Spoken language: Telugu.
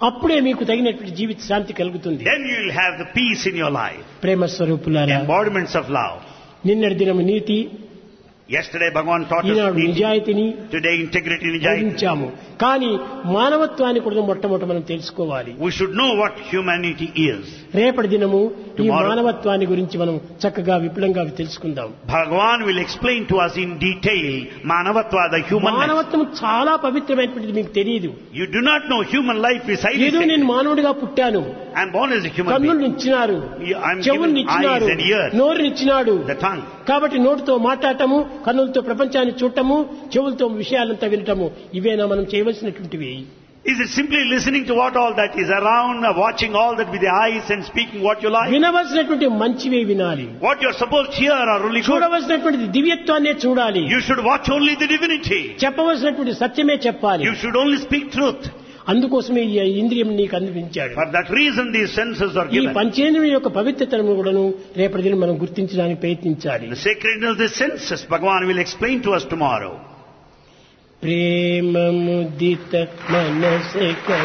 అప్పుడే మీకు తగినటువంటి జీవిత శాంతి కలుగుతుంది Then you will have the peace in your life. ప్రేమ స్వరూపులారా Embodiments of love. నిన్నటి దినము నీతి Yesterday Bhagavan taught us ఈనాడు neati. నిజాయితీని Today integrity nijayati. బోధించాము కానీ మానవత్వాన్ని కూడా మొట్టమొదట మనం తెలుసుకోవాలి We should know what humanity is. రేపటి దినము ఈ Tomorrow- మానవత్వాన్ని గురించి మనం చక్కగా విపులంగా తెలుసుకుందాం Bhagavan will explain to us in detail Manavatva, the human life. మానవత్వం చాలా పవిత్రమైనటువంటిది మీకు తెలియదు You do not know human life is highly ఏదో నేను sacred. మానవుడిగా పుట్టాను I'm born as a human కన్నులు being. ఇచ్చినారు I'm చెవుల్ని given ఇచ్చినారు eyes and ears. నోరుని ఇచ్చినాడు The tongue. కాబట్టి నోటితో మాట్లాడటము కన్నులతో ప్రపంచాన్ని చూడటము చెవులతో విషయాలంతా వినటము ఇవేనా మనం చేయవలసినటువంటివి Is it simply listening to what all that is around, uh, watching all that with the eyes and speaking what you like? వినవలసినటువంటి మంచివే వినాలి What you're supposed to hear are only good. చూడవలసినటువంటి దివ్యత్వాన్నే చూడాలి You should watch only the divinity. చెప్పవలసినటువంటి సత్యమే చెప్పాలి You should only speak truth. అందుకోసమే ఈ ఇంద్రియం నీకు అందించాడు For that reason these senses are ఈ given. పంచేంద్రియం యొక్క పవిత్రతను కూడాను రేపటి దినం మనం గుర్తించడానికి ప్రయత్నించాలి The sacredness of the senses, Bhagavan will explain to us tomorrow. ప్రేమ ముదిత మనసే